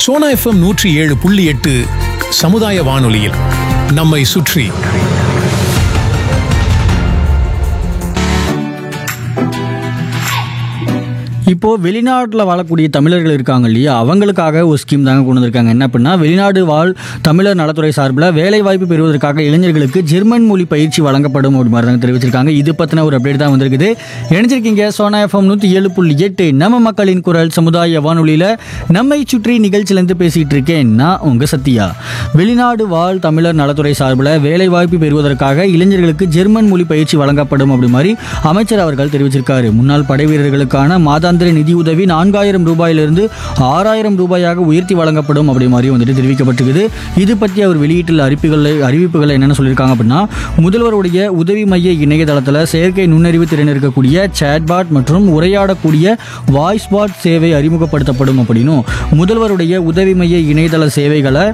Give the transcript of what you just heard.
Sona FM நூற்றி ஏழு புள்ளி எட்டு சமுதாய வானொலியில் நம்மை சுற்றி இப்போ வெளிநாட்டில் வாழக்கூடிய தமிழர்கள் இருக்காங்க இல்லையா அவங்களுக்காக ஒரு ஸ்கீம் தாங்க கொண்டு வந்திருக்காங்க என்ன அப்படின்னா வெளிநாடு வாழ் தமிழர் நலத்துறை சார்பில் வேலை வாய்ப்பு பெறுவதற்காக இளைஞர்களுக்கு ஜெர்மன் மொழி பயிற்சி வழங்கப்படும் அப்படி மாதிரி தாங்க தெரிவிச்சிருக்காங்க இது பற்றின ஒரு அப்டேட் தான் வந்திருக்குது இணைஞ்சிருக்கீங்க சோனா எஃப்எம் நூற்றி ஏழு புள்ளி எட்டு நம்ம மக்களின் குரல் சமுதாய வானொலியில் நம்மை சுற்றி நிகழ்ச்சியிலேருந்து பேசிகிட்டு இருக்கேன் நான் உங்கள் சத்யா வெளிநாடு வாழ் தமிழர் நலத்துறை சார்பில் வேலை வாய்ப்பு பெறுவதற்காக இளைஞர்களுக்கு ஜெர்மன் மொழி பயிற்சி வழங்கப்படும் அப்படி மாதிரி அமைச்சர் அவர்கள் தெரிவிச்சிருக்காரு முன்னாள் படை வீரர்களுக்கான மாதாந்திர நிதி உதவி நான்காயிரம் ரூபாயிலிருந்து ஆறாயிரம் ரூபாயாக உயர்த்தி வழங்கப்படும் அப்படி மாதிரி வந்துட்டு தெரிவிக்கப்பட்டிருக்குது இது பற்றி அவர் வெளியிட்டுள்ள அறிவிப்புகளை அறிவிப்புகளை என்னென்ன சொல்லியிருக்காங்க அப்படின்னா முதல்வருடைய உதவி மைய இணையதளத்தில் செயற்கை நுண்ணறிவு திறன் இருக்கக்கூடிய சேட்பாட் மற்றும் உரையாடக்கூடிய வாய்ஸ் பாட் சேவை அறிமுகப்படுத்தப்படும் அப்படின்னும் முதல்வருடைய உதவி மைய இணையதள சேவைகளை